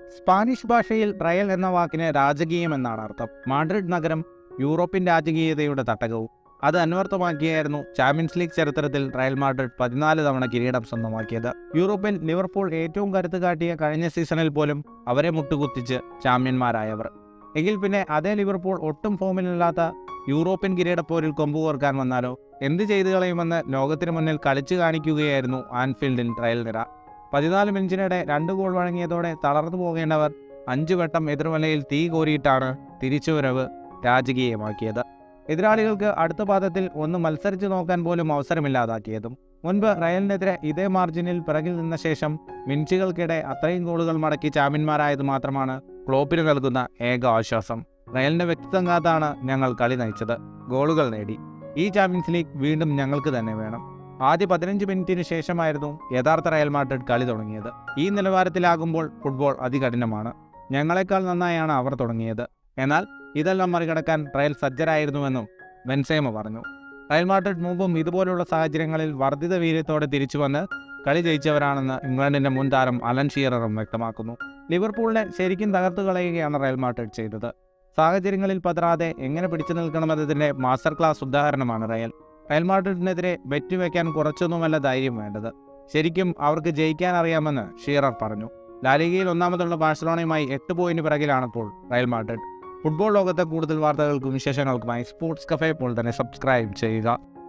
Spanish ഭാഷയിൽ Real എന്ന വാക്കിന് രാജകീയം എന്നാണ് അർത്ഥം മാഡ്രിഡ് നഗരം യൂറോപ്യൻ രാജകീയതയുടെ തട്ടകവും അത് അന്വർത്ഥമാക്കിയായിരുന്നു ചാമ്പ്യൻസ് ലീഗ് ചരിത്രത്തിൽ റയൽ മാഡ്രിഡ് പതിനാല് തവണ കിരീടം സ്വന്തമാക്കിയത് യൂറോപ്പിൽ ലിവർപൂൾ ഏറ്റവും കരുത്ത് കാട്ടിയ കഴിഞ്ഞ സീസണിൽ പോലും അവരെ മുട്ടുകുത്തിച്ച് ചാമ്പ്യന്മാരായവർ എങ്കിൽ പിന്നെ അതേ ലിവർപൂൾ ഒട്ടും ഫോമിലില്ലാത്ത യൂറോപ്യൻ കിരീടപ്പോരിൽ കൊമ്പുകോർക്കാൻ വന്നാലോ എന്ത് ചെയ്തു കളയുമെന്ന് ലോകത്തിന് മുന്നിൽ കളിച്ചു കാണിക്കുകയായിരുന്നു ആൻഫീൽഡിൽ റയൽ നിര പതിനാല് മിനിറ്റിനിടെ രണ്ട് ഗോൾ വഴങ്ങിയതോടെ തളർന്നു പോകേണ്ടവർ അഞ്ചു വട്ടം എതിർവലയിൽ തീ കോരിയിട്ടാണ് തിരിച്ചുവരവ് രാജകീയമാക്കിയത് എതിരാളികൾക്ക് അടുത്ത പാദത്തിൽ ഒന്ന് മത്സരിച്ചു നോക്കാൻ പോലും അവസരമില്ലാതാക്കിയതും മുൻപ് റയലിനെതിരെ ഇതേ മാർജിനിൽ പിറകിൽ നിന്ന ശേഷം മിനിറ്റുകൾക്കിടെ അത്രയും ഗോളുകൾ മടക്കി ചാമ്പ്യന്മാരായത് മാത്രമാണ് ക്ലോപ്പിന് നൽകുന്ന ഏക ആശ്വാസം റയലിന്റെ വ്യക്തിത്വം കാത്താണ് ഞങ്ങൾ കളി നയിച്ചത് ഗോളുകൾ നേടി ഈ ചാമ്പ്യൻസ് ലീഗ് വീണ്ടും ഞങ്ങൾക്ക് തന്നെ വേണം ആദ്യ പതിനഞ്ച് മിനിറ്റിന് ശേഷമായിരുന്നു യഥാർത്ഥ റയൽ മാഡ്രിഡ് കളി തുടങ്ങിയത് ഈ നിലവാരത്തിലാകുമ്പോൾ ഫുട്ബോൾ അതികഠിനമാണ് ഞങ്ങളെക്കാൾ നന്നായാണ് അവർ തുടങ്ങിയത് എന്നാൽ ഇതെല്ലാം മറികടക്കാൻ റയൽ സജ്ജരായിരുന്നുവെന്നും ബെൻസേമ പറഞ്ഞു റയൽ മാഡ്രിഡ് മുമ്പും ഇതുപോലുള്ള സാഹചര്യങ്ങളിൽ വർദ്ധിത വീര്യത്തോടെ തിരിച്ചുവന്ന് കളി ജയിച്ചവരാണെന്ന് ഇംഗ്ലണ്ടിന്റെ മുൻ താരം അലൻ ഷീററും വ്യക്തമാക്കുന്നു ലിവർപൂളിനെ ശരിക്കും തകർത്തു കളയുകയാണ് റയൽ മാഡ്രിഡ് ചെയ്തത് സാഹചര്യങ്ങളിൽ പതറാതെ എങ്ങനെ പിടിച്ചു നിൽക്കണമെന്നതിന്റെ മാസ്റ്റർ ക്ലാസ് ഉദാഹരണമാണ് റയൽ റയൽ മാഡ്രിഡിനെതിരെ ബെറ്റ് വയ്ക്കാൻ കുറച്ചൊന്നുമല്ല ധൈര്യം വേണ്ടത് ശരിക്കും അവർക്ക് ജയിക്കാൻ അറിയാമെന്ന് ഷീറർ പറഞ്ഞു ലാലിഗയിൽ ഒന്നാമതുള്ള ബാഴ്സലോണയുമായി എട്ട് പോയിന്റ് പിറകിലാണിപ്പോൾ റയൽ മാഡ്രിഡ് ഫുട്ബോൾ ലോകത്തെ കൂടുതൽ വാർത്തകൾക്കും വിശേഷങ്ങൾക്കുമായി സ്പോർട്സ് കഫേ പോൾ തന്നെ സബ്സ്ക്രൈബ് ചെയ്യുക